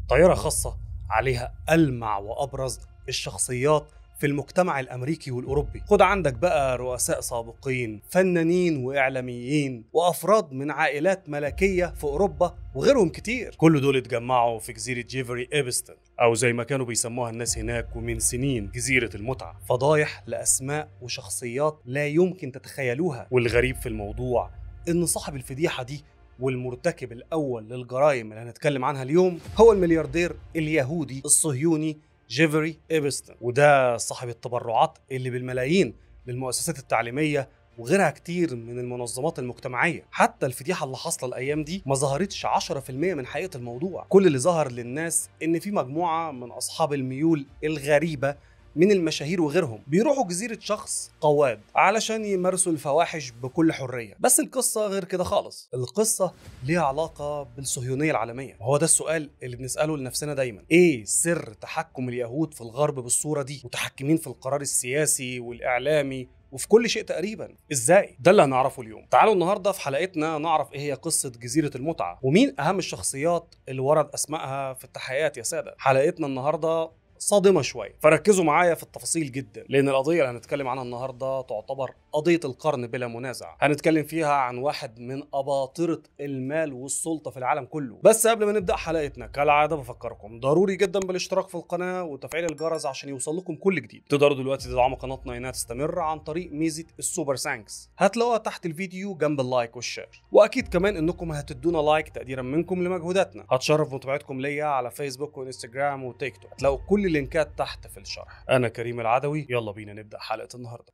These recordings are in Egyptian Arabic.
طائرة خاصة عليها ألمع وأبرز الشخصيات في المجتمع الامريكي والاوروبي خد عندك بقى رؤساء سابقين فنانين واعلاميين وافراد من عائلات ملكيه في اوروبا وغيرهم كتير كل دول اتجمعوا في جزيره جيفري ايبستون او زي ما كانوا بيسموها الناس هناك ومن سنين جزيره المتعه فضايح لاسماء وشخصيات لا يمكن تتخيلوها والغريب في الموضوع ان صاحب الفضيحه دي والمرتكب الاول للجرائم اللي هنتكلم عنها اليوم هو الملياردير اليهودي الصهيوني جيفري ايبستون وده صاحب التبرعات اللي بالملايين للمؤسسات التعليميه وغيرها كتير من المنظمات المجتمعيه حتى الفضيحه اللي حاصله الايام دي ما ظهرتش 10% من حقيقه الموضوع كل اللي ظهر للناس ان في مجموعه من اصحاب الميول الغريبه من المشاهير وغيرهم بيروحوا جزيرة شخص قواد علشان يمارسوا الفواحش بكل حرية بس القصة غير كده خالص القصة ليها علاقة بالصهيونية العالمية وهو ده السؤال اللي بنسأله لنفسنا دايما ايه سر تحكم اليهود في الغرب بالصورة دي متحكمين في القرار السياسي والإعلامي وفي كل شيء تقريبا ازاي ده اللي هنعرفه اليوم تعالوا النهارده في حلقتنا نعرف ايه هي قصه جزيره المتعه ومين اهم الشخصيات اللي ورد اسمائها في التحقيقات يا ساده حلقتنا النهارده صادمه شويه فركزوا معايا في التفاصيل جدا لان القضيه اللي هنتكلم عنها النهارده تعتبر قضيه القرن بلا منازع هنتكلم فيها عن واحد من اباطره المال والسلطه في العالم كله بس قبل ما نبدا حلقتنا كالعاده بفكركم ضروري جدا بالاشتراك في القناه وتفعيل الجرس عشان يوصل لكم كل جديد تقدروا دلوقتي تدعموا قناتنا انها تستمر عن طريق ميزه السوبر سانكس هتلاقوها تحت الفيديو جنب اللايك والشير واكيد كمان انكم هتدونا لايك تقديرا منكم لمجهوداتنا هتشرف بمتابعتكم ليا على فيسبوك وانستجرام وتيك توك هتلاقوا كل اللينكات تحت في الشرح انا كريم العدوي يلا بينا نبدا حلقه النهارده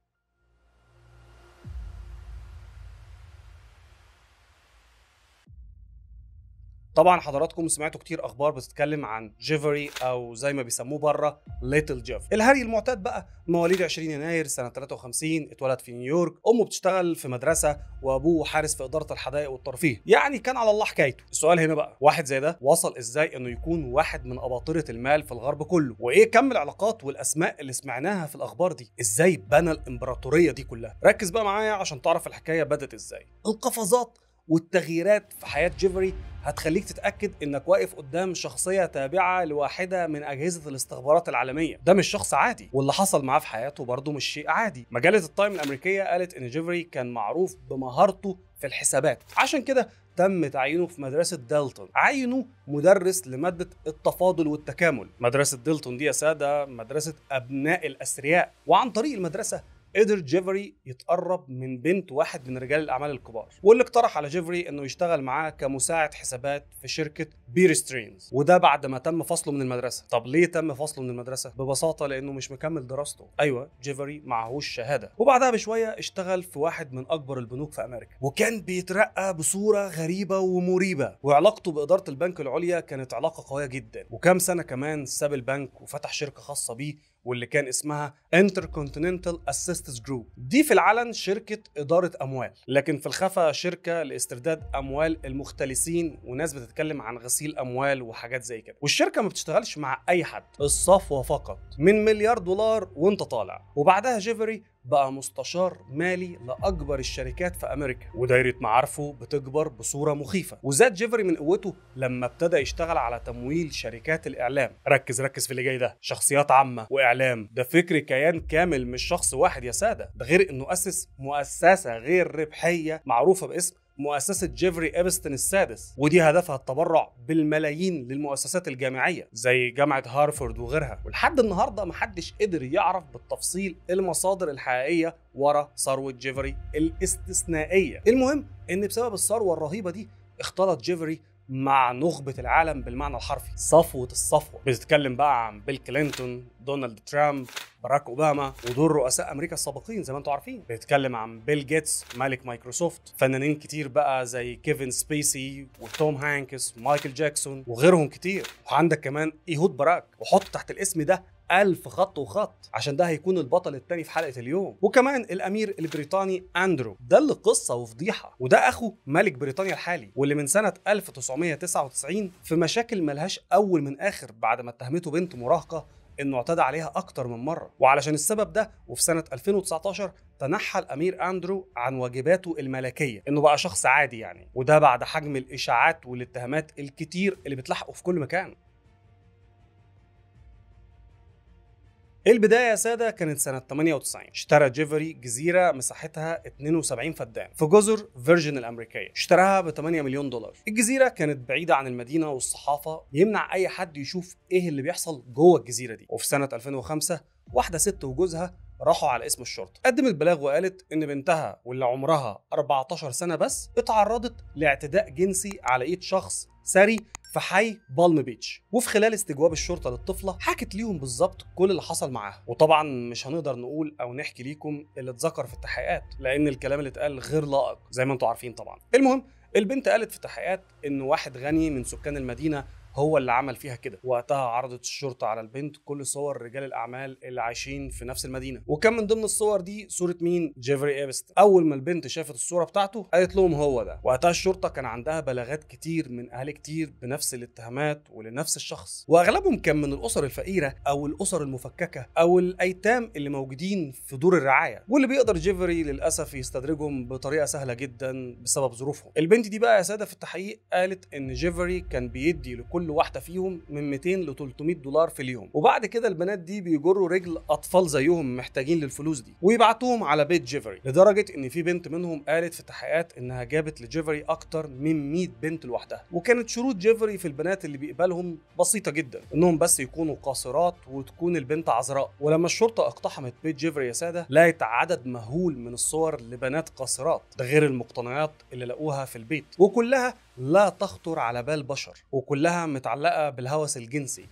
طبعا حضراتكم سمعتوا كتير اخبار بتتكلم عن جيفري او زي ما بيسموه بره ليتل جيف الهري المعتاد بقى مواليد 20 يناير سنه 53 اتولد في نيويورك امه بتشتغل في مدرسه وابوه حارس في اداره الحدائق والترفيه يعني كان على الله حكايته السؤال هنا بقى واحد زي ده وصل ازاي انه يكون واحد من اباطره المال في الغرب كله وايه كم العلاقات والاسماء اللي سمعناها في الاخبار دي ازاي بنى الامبراطوريه دي كلها ركز بقى معايا عشان تعرف الحكايه بدت ازاي القفزات والتغييرات في حياه جيفري هتخليك تتاكد انك واقف قدام شخصيه تابعه لواحده من اجهزه الاستخبارات العالميه ده مش شخص عادي واللي حصل معاه في حياته برضه مش شيء عادي مجله التايم الامريكيه قالت ان جيفري كان معروف بمهارته في الحسابات عشان كده تم تعيينه في مدرسة دالتون عينه مدرس لمادة التفاضل والتكامل مدرسة دالتون دي يا سادة مدرسة أبناء الأثرياء وعن طريق المدرسة قدر جيفري يتقرب من بنت واحد من رجال الاعمال الكبار واللي اقترح على جيفري انه يشتغل معاه كمساعد حسابات في شركه بير سترينز وده بعد ما تم فصله من المدرسه طب ليه تم فصله من المدرسه ببساطه لانه مش مكمل دراسته ايوه جيفري معهوش شهاده وبعدها بشويه اشتغل في واحد من اكبر البنوك في امريكا وكان بيترقى بصوره غريبه ومريبه وعلاقته باداره البنك العليا كانت علاقه قويه جدا وكام سنه كمان ساب البنك وفتح شركه خاصه بيه واللي كان اسمها Intercontinental Assistance Group دي في العلن شركة إدارة أموال لكن في الخفا شركة لاسترداد أموال المختلسين وناس بتتكلم عن غسيل أموال وحاجات زي كده والشركة ما بتشتغلش مع أي حد الصفوة فقط من مليار دولار وانت طالع وبعدها جيفري بقى مستشار مالي لاكبر الشركات في امريكا ودايره معارفه بتكبر بصوره مخيفه وزاد جيفري من قوته لما ابتدى يشتغل على تمويل شركات الاعلام ركز ركز في اللي جاي ده شخصيات عامه واعلام ده فكر كيان كامل مش شخص واحد يا ساده ده غير انه اسس مؤسسه غير ربحيه معروفه باسم مؤسسة جيفري إيبستون السادس ودي هدفها التبرع بالملايين للمؤسسات الجامعية زي جامعة هارفارد وغيرها ولحد النهاردة محدش قدر يعرف بالتفصيل المصادر الحقيقية ورا ثروة جيفري الاستثنائية المهم إن بسبب الثروة الرهيبة دي اختلط جيفري مع نخبة العالم بالمعنى الحرفي صفوة الصفوة بتتكلم بقى عن بيل كلينتون دونالد ترامب باراك اوباما ودول رؤساء امريكا السابقين زي ما انتم عارفين بيتكلم عن بيل جيتس مالك مايكروسوفت فنانين كتير بقى زي كيفن سبيسي وتوم هانكس ومايكل جاكسون وغيرهم كتير وعندك كمان ايهود باراك وحط تحت الاسم ده ألف خط وخط عشان ده هيكون البطل التاني في حلقة اليوم وكمان الأمير البريطاني أندرو ده اللي قصة وفضيحة وده أخو ملك بريطانيا الحالي واللي من سنة 1999 في مشاكل ملهاش أول من آخر بعد ما اتهمته بنت مراهقة انه اعتدى عليها اكتر من مره وعلشان السبب ده وفي سنه 2019 تنحى الامير اندرو عن واجباته الملكيه انه بقى شخص عادي يعني وده بعد حجم الاشاعات والاتهامات الكتير اللي بتلحقه في كل مكان البدايه يا ساده كانت سنه 98 اشترى جيفري جزيره مساحتها 72 فدان في جزر فيرجن الامريكيه اشتراها ب 8 مليون دولار الجزيره كانت بعيده عن المدينه والصحافه يمنع اي حد يشوف ايه اللي بيحصل جوه الجزيره دي وفي سنه 2005 واحده ست وجوزها راحوا على اسم الشرطه قدمت بلاغ وقالت ان بنتها واللي عمرها 14 سنه بس اتعرضت لاعتداء جنسي على ايد شخص ثري في حي بالم بيتش وفي خلال استجواب الشرطه للطفله حكت ليهم بالظبط كل اللي حصل معاها وطبعا مش هنقدر نقول او نحكي ليكم اللي اتذكر في التحقيقات لان الكلام اللي اتقال غير لائق زي ما انتم عارفين طبعا المهم البنت قالت في التحقيقات ان واحد غني من سكان المدينه هو اللي عمل فيها كده وقتها عرضت الشرطه على البنت كل صور رجال الاعمال اللي عايشين في نفس المدينه وكان من ضمن الصور دي صوره مين جيفري ايبست اول ما البنت شافت الصوره بتاعته قالت لهم هو ده وقتها الشرطه كان عندها بلاغات كتير من اهالي كتير بنفس الاتهامات ولنفس الشخص واغلبهم كان من الاسر الفقيره او الاسر المفككه او الايتام اللي موجودين في دور الرعايه واللي بيقدر جيفري للاسف يستدرجهم بطريقه سهله جدا بسبب ظروفهم البنت دي بقى يا ساده في التحقيق قالت ان جيفري كان بيدي لكل كل واحده فيهم من 200 ل 300 دولار في اليوم وبعد كده البنات دي بيجروا رجل اطفال زيهم محتاجين للفلوس دي ويبعتوهم على بيت جيفري لدرجه ان في بنت منهم قالت في التحقيقات انها جابت لجيفري اكتر من 100 بنت لوحدها وكانت شروط جيفري في البنات اللي بيقبلهم بسيطه جدا انهم بس يكونوا قاصرات وتكون البنت عذراء ولما الشرطه اقتحمت بيت جيفري يا ساده لقت عدد مهول من الصور لبنات قاصرات ده غير المقتنيات اللي لقوها في البيت وكلها لا تخطر على بال بشر وكلها متعلقة بالهوس الجنسي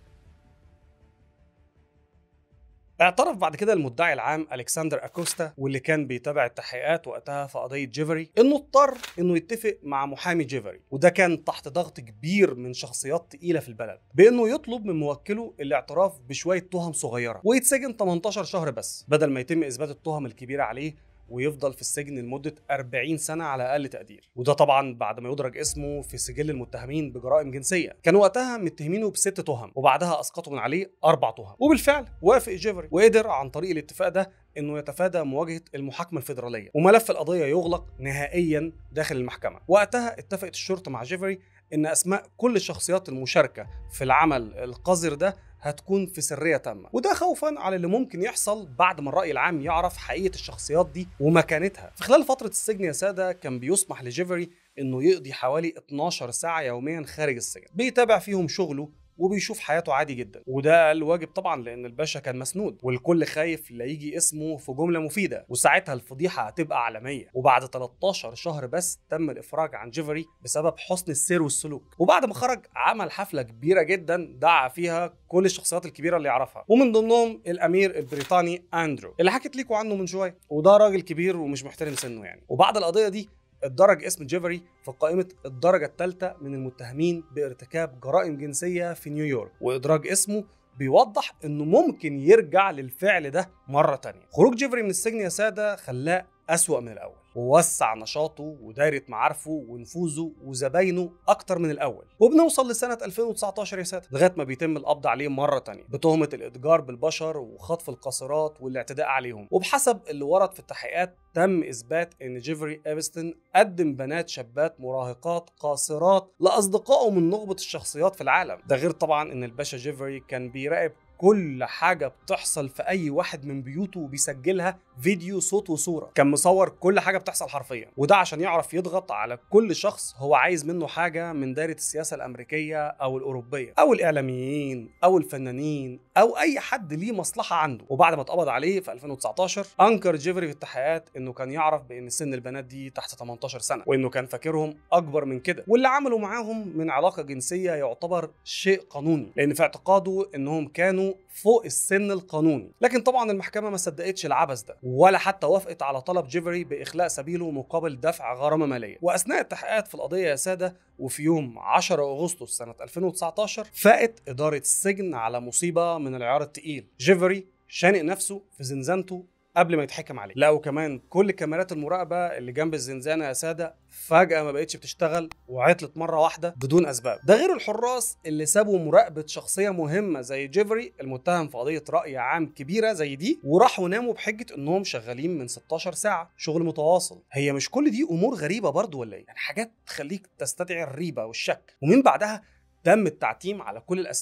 اعترف بعد كده المدعي العام الكسندر اكوستا واللي كان بيتابع التحقيقات وقتها في قضيه جيفري انه اضطر انه يتفق مع محامي جيفري وده كان تحت ضغط كبير من شخصيات تقيله في البلد بانه يطلب من موكله الاعتراف بشويه تهم صغيره ويتسجن 18 شهر بس بدل ما يتم اثبات التهم الكبيره عليه ويفضل في السجن لمدة 40 سنة على أقل تقدير وده طبعا بعد ما يدرج اسمه في سجل المتهمين بجرائم جنسية كانوا وقتها متهمينه بست تهم وبعدها أسقطوا من عليه أربع تهم وبالفعل وافق جيفري وقدر عن طريق الاتفاق ده انه يتفادى مواجهه المحاكمه الفيدراليه وملف القضيه يغلق نهائيا داخل المحكمه وقتها اتفقت الشرطه مع جيفري ان اسماء كل الشخصيات المشاركه في العمل القذر ده هتكون في سريه تامه وده خوفا على اللي ممكن يحصل بعد ما الراي العام يعرف حقيقه الشخصيات دي ومكانتها في خلال فتره السجن يا ساده كان بيسمح لجيفري انه يقضي حوالي 12 ساعه يوميا خارج السجن بيتابع فيهم شغله وبيشوف حياته عادي جدا وده الواجب طبعا لان الباشا كان مسنود والكل خايف لا يجي اسمه في جمله مفيده وساعتها الفضيحه هتبقى عالميه وبعد 13 شهر بس تم الافراج عن جيفري بسبب حسن السير والسلوك وبعد ما خرج عمل حفله كبيره جدا دعا فيها كل الشخصيات الكبيره اللي يعرفها ومن ضمنهم الامير البريطاني اندرو اللي حكيت لكم عنه من شويه وده راجل كبير ومش محترم سنه يعني وبعد القضيه دي اتدرج اسم جيفري في قائمة الدرجة الثالثة من المتهمين بارتكاب جرائم جنسية في نيويورك وإدراج اسمه بيوضح انه ممكن يرجع للفعل ده مرة تانية خروج جيفري من السجن يا سادة خلاه أسوأ من الأول ووسع نشاطه ودايرة معارفه ونفوذه وزباينه أكتر من الأول وبنوصل لسنة 2019 يا ساتر لغاية ما بيتم القبض عليه مرة تانية بتهمة الإتجار بالبشر وخطف القاصرات والاعتداء عليهم وبحسب اللي ورد في التحقيقات تم إثبات إن جيفري إيفستون قدم بنات شابات مراهقات قاصرات لأصدقائه من نخبة الشخصيات في العالم ده غير طبعا إن الباشا جيفري كان بيراقب كل حاجة بتحصل في أي واحد من بيوته وبيسجلها فيديو صوت وصورة كان مصور كل حاجة بتحصل حرفيا وده عشان يعرف يضغط على كل شخص هو عايز منه حاجة من دايرة السياسة الأمريكية أو الأوروبية أو الإعلاميين أو الفنانين أو أي حد ليه مصلحة عنده وبعد ما اتقبض عليه في 2019 أنكر جيفري في التحقيقات إنه كان يعرف بإن سن البنات دي تحت 18 سنة وإنه كان فاكرهم أكبر من كده واللي عملوا معاهم من علاقة جنسية يعتبر شيء قانوني لأن في اعتقاده إنهم كانوا فوق السن القانوني لكن طبعا المحكمة ما صدقتش العبث ده ولا حتى وافقت على طلب جيفري بإخلاء سبيله مقابل دفع غرامة مالية وأثناء التحقيقات في القضية يا سادة وفي يوم 10 أغسطس سنة 2019 فاقت إدارة السجن على مصيبة من العيار التقيل جيفري شانق نفسه في زنزانته قبل ما يتحكم عليه لقوا كمان كل كاميرات المراقبه اللي جنب الزنزانه يا ساده فجاه ما بقتش بتشتغل وعطلت مره واحده بدون اسباب ده غير الحراس اللي سابوا مراقبه شخصيه مهمه زي جيفري المتهم في قضيه راي عام كبيره زي دي وراحوا ناموا بحجه انهم شغالين من 16 ساعه شغل متواصل هي مش كل دي امور غريبه برضو ولا ايه يعني حاجات تخليك تستدعي الريبه والشك ومن بعدها تم التعتيم على كل الاسماء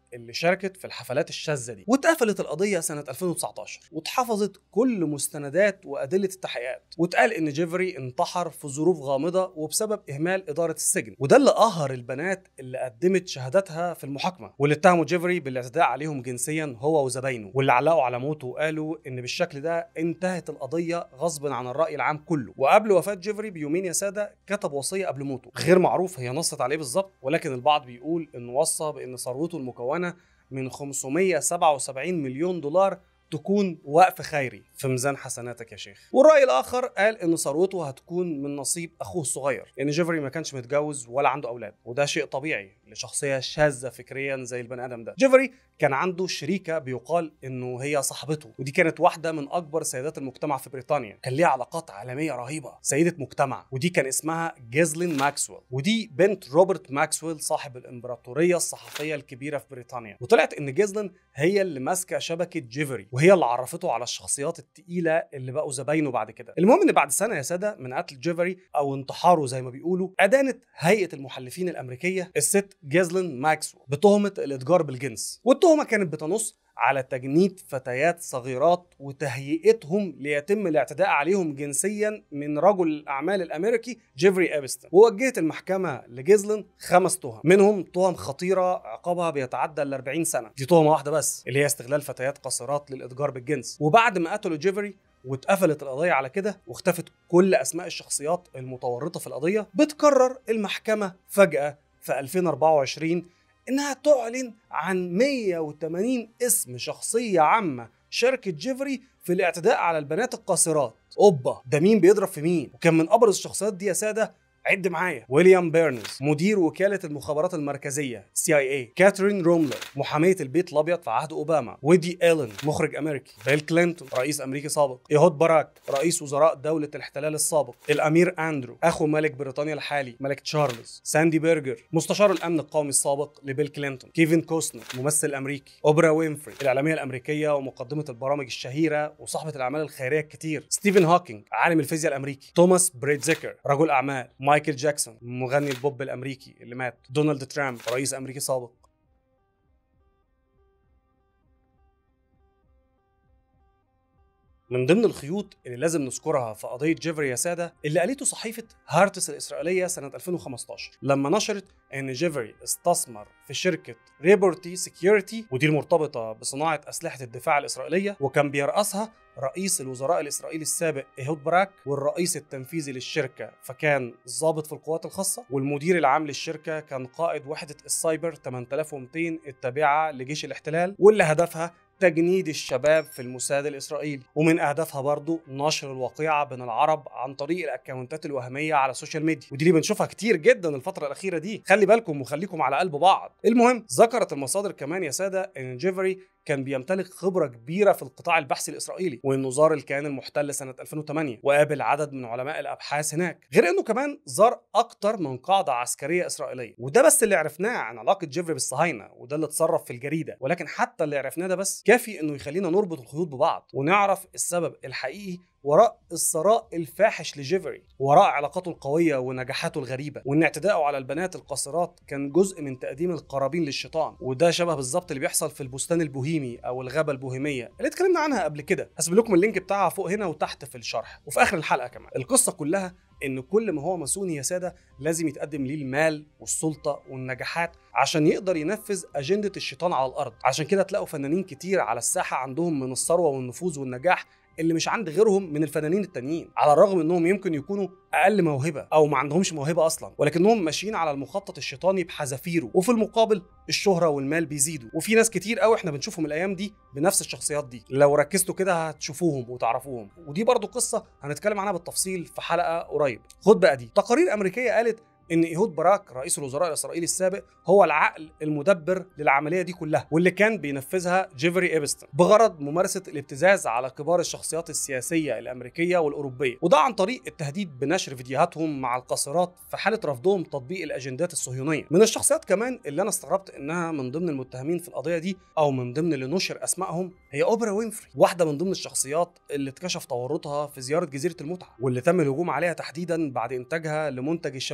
اللي شاركت في الحفلات الشاذه دي واتقفلت القضيه سنه 2019 واتحفظت كل مستندات وادله التحقيقات واتقال ان جيفري انتحر في ظروف غامضه وبسبب اهمال اداره السجن وده اللي قهر البنات اللي قدمت شهاداتها في المحاكمه واللي اتهموا جيفري بالاعتداء عليهم جنسيا هو وزباينه واللي علقوا على موته وقالوا ان بالشكل ده انتهت القضيه غصب عن الراي العام كله وقبل وفاه جيفري بيومين يا ساده كتب وصيه قبل موته غير معروف هي نصت عليه بالظبط ولكن البعض بيقول انه وصى بان ثروته المكونه من 577 مليون دولار تكون وقف خيري في ميزان حسناتك يا شيخ والرأي الآخر قال إن ثروته هتكون من نصيب أخوه الصغير لأن يعني جيفري ما كانش متجوز ولا عنده أولاد وده شيء طبيعي لشخصية شاذة فكريا زي البني آدم ده جيفري كان عنده شريكة بيقال إنه هي صاحبته ودي كانت واحدة من أكبر سيدات المجتمع في بريطانيا كان ليها علاقات عالمية رهيبة سيدة مجتمع ودي كان اسمها جيزلين ماكسويل ودي بنت روبرت ماكسويل صاحب الإمبراطورية الصحفية الكبيرة في بريطانيا وطلعت إن جيزلين هي اللي ماسكة شبكة جيفري وهي اللي عرفته على الشخصيات التقيلة اللي بقوا زباينه بعد كده المهم ان بعد سنه يا ساده من قتل جيفري او انتحاره زي ما بيقولوا ادانت هيئه المحلفين الامريكيه الست جيزلين ماكسويل بتهمه الاتجار بالجنس والتهمه كانت بتنص على تجنيد فتيات صغيرات وتهيئتهم ليتم الاعتداء عليهم جنسيا من رجل الاعمال الامريكي جيفري ابستن ووجهت المحكمه لجيزلين خمس تهم منهم تهم خطيره عقابها بيتعدى ال 40 سنه دي تهمه واحده بس اللي هي استغلال فتيات قاصرات للاتجار بالجنس وبعد ما قتلوا جيفري واتقفلت القضية على كده واختفت كل أسماء الشخصيات المتورطة في القضية بتقرر المحكمة فجأة في 2024 إنها تعلن عن 180 اسم شخصية عامة شاركت جيفري في الاعتداء على البنات القاصرات اوبا ده مين بيضرب في مين وكان من ابرز الشخصيات دي يا ساده عد معايا ويليام بيرنز مدير وكالة المخابرات المركزية سي اي اي كاترين روملر محامية البيت الأبيض في عهد أوباما ويدي إيلن مخرج أمريكي بيل كلينتون رئيس أمريكي سابق إيهود باراك رئيس وزراء دولة الاحتلال السابق الأمير أندرو أخو ملك بريطانيا الحالي ملك تشارلز ساندي بيرجر مستشار الأمن القومي السابق لبيل كلينتون كيفن كوستنر ممثل أمريكي أوبرا وينفري الإعلامية الأمريكية ومقدمة البرامج الشهيرة وصاحبة الأعمال الخيرية الكتير ستيفن هوكينج عالم الفيزياء الأمريكي توماس بريتزيكر رجل أعمال مايكل جاكسون مغني البوب الامريكي اللي مات دونالد ترامب رئيس امريكي سابق من ضمن الخيوط اللي لازم نذكرها في قضيه جيفري يا ساده اللي قالته صحيفه هارتس الاسرائيليه سنه 2015 لما نشرت ان جيفري استثمر في شركه ريبورتي سكيورتي ودي المرتبطه بصناعه اسلحه الدفاع الاسرائيليه وكان بيرأسها رئيس الوزراء الاسرائيلي السابق ايهود باراك والرئيس التنفيذي للشركه فكان ضابط في القوات الخاصه والمدير العام للشركه كان قائد وحده السايبر 8200 التابعه لجيش الاحتلال واللي هدفها تجنيد الشباب في الموساد الاسرائيلي ومن اهدافها برضو نشر الواقعه بين العرب عن طريق الاكونتات الوهميه على السوشيال ميديا ودي اللي بنشوفها كتير جدا الفتره الاخيره دي خلي بالكم وخليكم على قلب بعض المهم ذكرت المصادر كمان يا ساده ان جيفري كان بيمتلك خبره كبيره في القطاع البحثي الاسرائيلي وانه زار الكيان المحتل سنه 2008 وقابل عدد من علماء الابحاث هناك غير انه كمان زار اكتر من قاعده عسكريه اسرائيليه وده بس اللي عرفناه عن علاقه جيفري بالصهاينه وده اللي اتصرف في الجريده ولكن حتى اللي عرفناه ده بس كافي انه يخلينا نربط الخيوط ببعض ونعرف السبب الحقيقي وراء الثراء الفاحش لجيفري وراء علاقاته القوية ونجاحاته الغريبة وان اعتدائه على البنات القاصرات كان جزء من تقديم القرابين للشيطان وده شبه بالظبط اللي بيحصل في البستان البوهيمي او الغابة البوهيمية اللي اتكلمنا عنها قبل كده هسيب لكم اللينك بتاعها فوق هنا وتحت في الشرح وفي اخر الحلقة كمان القصة كلها ان كل ما هو ماسوني يا ساده لازم يتقدم ليه المال والسلطه والنجاحات عشان يقدر ينفذ اجنده الشيطان على الارض عشان كده تلاقوا فنانين كتير على الساحه عندهم من الثروه والنفوذ والنجاح اللي مش عند غيرهم من الفنانين التانيين على الرغم انهم يمكن يكونوا اقل موهبه او ما عندهمش موهبه اصلا ولكنهم ماشيين على المخطط الشيطاني بحذافيره وفي المقابل الشهره والمال بيزيدوا وفي ناس كتير قوي احنا بنشوفهم الايام دي بنفس الشخصيات دي لو ركزتوا كده هتشوفوهم وتعرفوهم ودي برضو قصه هنتكلم عنها بالتفصيل في حلقه قريب خد بقى دي تقارير امريكيه قالت ان ايهود باراك رئيس الوزراء الاسرائيلي السابق هو العقل المدبر للعمليه دي كلها واللي كان بينفذها جيفري ايبستون بغرض ممارسه الابتزاز على كبار الشخصيات السياسيه الامريكيه والاوروبيه وده عن طريق التهديد بنشر فيديوهاتهم مع القاصرات في حاله رفضهم تطبيق الاجندات الصهيونيه من الشخصيات كمان اللي انا استغربت انها من ضمن المتهمين في القضيه دي او من ضمن اللي نشر اسمائهم هي اوبرا وينفري واحده من ضمن الشخصيات اللي اتكشف تورطها في زياره جزيره المتعه واللي تم الهجوم عليها تحديدا بعد انتاجها لمنتج الشباب الدايم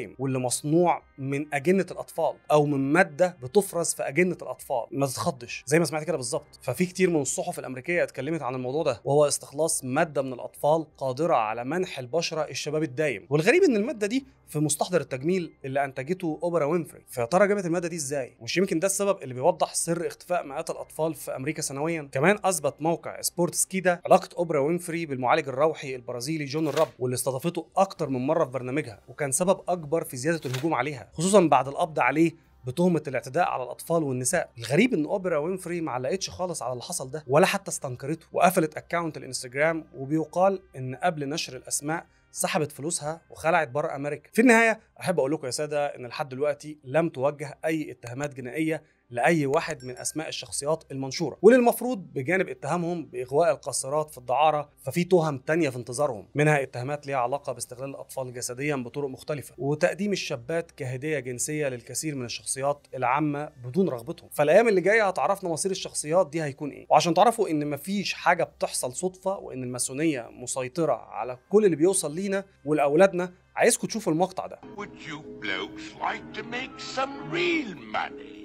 الدايم واللي مصنوع من اجنه الاطفال او من ماده بتفرز في اجنه الاطفال ما تتخضش زي ما سمعت كده بالظبط ففي كتير من الصحف الامريكيه اتكلمت عن الموضوع ده وهو استخلاص ماده من الاطفال قادره على منح البشره الشباب الدايم والغريب ان الماده دي في مستحضر التجميل اللي انتجته اوبرا وينفري فيا ترى جابت الماده دي ازاي مش يمكن ده السبب اللي بيوضح سر اختفاء مئات الاطفال في امريكا سنويا كمان اثبت موقع سبورتس كيدا علاقه اوبرا وينفري بالمعالج الروحي البرازيلي جون الرب واللي استضافته اكتر من مره في برنامجها وكان سبب اكبر في زياده الهجوم عليها خصوصا بعد القبض عليه بتهمة الاعتداء على الأطفال والنساء الغريب إن أوبرا وينفري ما علقتش خالص على اللي حصل ده ولا حتى استنكرته وقفلت أكاونت الإنستجرام وبيقال إن قبل نشر الأسماء سحبت فلوسها وخلعت بره امريكا في النهايه احب اقول لكم يا ساده ان لحد دلوقتي لم توجه اي اتهامات جنائيه لاي واحد من اسماء الشخصيات المنشوره واللي المفروض بجانب اتهامهم باغواء القاصرات في الدعاره ففي تهم تانية في انتظارهم منها اتهامات ليها علاقه باستغلال الاطفال جسديا بطرق مختلفه وتقديم الشابات كهديه جنسيه للكثير من الشخصيات العامه بدون رغبتهم فالايام اللي جايه هتعرفنا مصير الشخصيات دي هيكون ايه وعشان تعرفوا ان مفيش حاجه بتحصل صدفه وان الماسونيه مسيطره على كل اللي بيوصل لينا ولاولادنا عايزكم تشوفوا المقطع ده Would you blokes like to make some real money?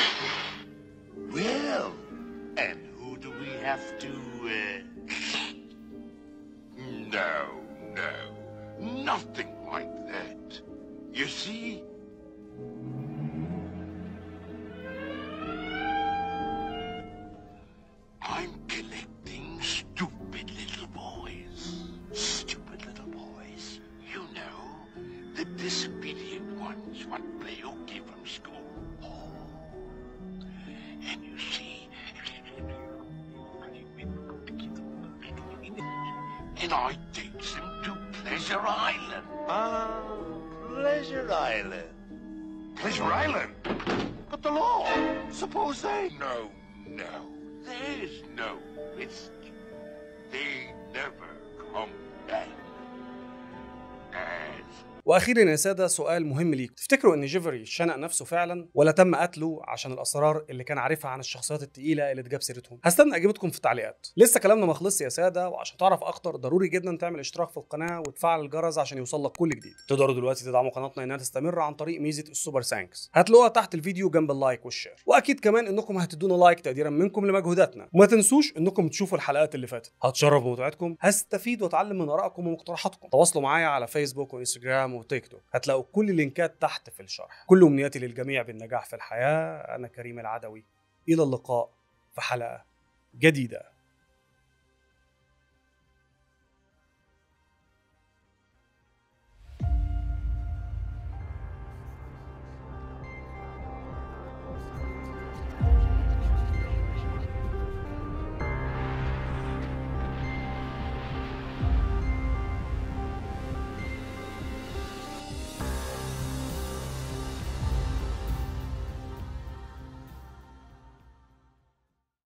Well, and who do we have to, uh... No, no, nothing like that. You see? I'm collecting stupid little boys. Stupid little boys. You know, the disobedient ones what play hooky from school. Oh. And you see, and I takes them to Pleasure Island. Ah, Pleasure Island. Pleasure Island? But the law. Suppose they... No, no. There's no risk. They never come back. As واخيرا يا ساده سؤال مهم ليكم تفتكروا ان جيفري شنق نفسه فعلا ولا تم قتله عشان الاسرار اللي كان عارفها عن الشخصيات التقيله اللي اتجاب سيرتهم هستنى اجابتكم في التعليقات لسه كلامنا ما خلصش يا ساده وعشان تعرف اكتر ضروري جدا تعمل اشتراك في القناه وتفعل الجرس عشان يوصل لك كل جديد تقدروا دلوقتي تدعموا قناتنا انها تستمر عن طريق ميزه السوبر سانكس هتلاقوها تحت الفيديو جنب اللايك والشير واكيد كمان انكم هتدونا لايك تقديرا منكم لمجهوداتنا وما تنسوش انكم تشوفوا الحلقات اللي فاتت هتشرف بمتابعتكم هستفيد واتعلم من ارائكم ومقترحاتكم تواصلوا معايا على فيسبوك وانستجرام وتيك توك هتلاقوا كل اللينكات تحت في الشرح كل امنياتي للجميع بالنجاح في الحياه انا كريم العدوي الى اللقاء في حلقه جديده